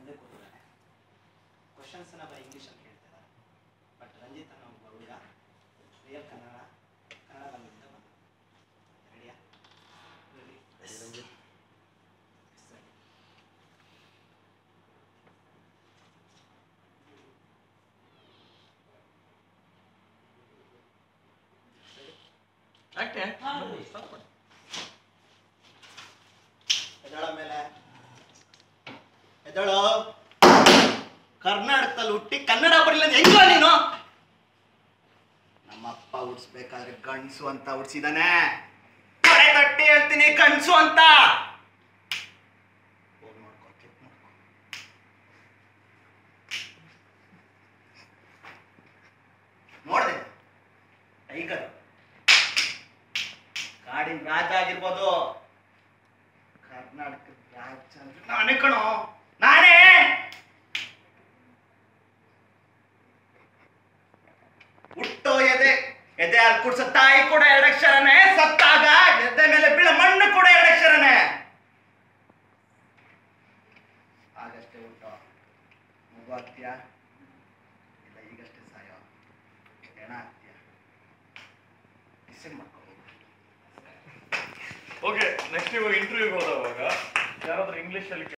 ಮುಂದೆ ಕೂತಿದ್ದಾನೆ ಕ್ವಶನ್ಸ್ನ ಬರೀ ಇಂಗ್ಲೀಷಲ್ಲಿ ಕೇಳ್ತಿದ್ದಾರೆ ಬಟ್ ರಂಜಿತ್ ಅನ್ನೋ ಒಬ್ಬ ಹುಡುಗ ರಿಯಲ್ ಕನ್ನಡ ಕನ್ನಡ ಬಂದಿದ್ದ ಬಂದ ರೆಡಿಯಾ ರೆಡಿ ಸರಿ ಯಾಕೆ ಎದಳ ಮೇಲೆ ಎದಳು ಕರ್ನಾಟಕದಲ್ಲಿ ಹುಟ್ಟಿ ಕನ್ನಡ ಬರಲಿಲ್ಲ ಅಂದ್ರೆ ಹೆಂಗೋ ನೀನು ನಮ್ಮಪ್ಪ ಉಡ್ಸ್ಬೇಕಾದ್ರೆ ಗಂಡ್ಸು ಅಂತ ಉಡ್ಸಿದಾನೆ ಕೊಡೆ ತಟ್ಟಿ ಹೇಳ್ತೀನಿ ಗಂಡ್ಸು ಅಂತ ಹೋಗ್ ನೋಡ್ಕೊ, click ಮಾಡ್ಕೊ. ನೋಡ್ದೆ ಟೈಗರ್ ಕಾಡಿನ ರಾಜ ಆಗಿರ್ಬೋದು ಕರ್ನಾಟಕದ ರಾಜ ಅಂದ್ರೆ ನಾನೇ ಕಣೋ ನಾನೇ ಹುಟ್ಟೋ ಎದೆ ಎದೆ ಹಾಲು ಕುಡ್ಸೋ ತಾಯಿ ಕೂಡ ಎರಡಕ್ಷರನೇ ಸತ್ತಾಗ ಎದೆ ಮೇಲೆ ಬೀಳ ಮಣ್ಣು ಕೂಡ ಎರಡಕ್ಷರನೇ ಆಗಷ್ಟೇ ಹುಟ್ಟೋ ಮಗು ಆಗ್ತೀಯಾ ಇಲ್ಲ ಈಗಷ್ಟೇ ಸಾಯೋ ಹೆಣ ಆಗ್ತೀಯಾ ಡಿಸೈಡ್ ಮಾಡ್ಕೋ ಓಕೆ ನೆಕ್ಸ್ಟ್ ಇವಾಗ ಇಂಟರ್ವ್ಯೂಗೆ ಹೋದವಾಗ ಯಾರಾದ್ರೂ ಇಂಗ್ಲೀಷಲ್ಲಿ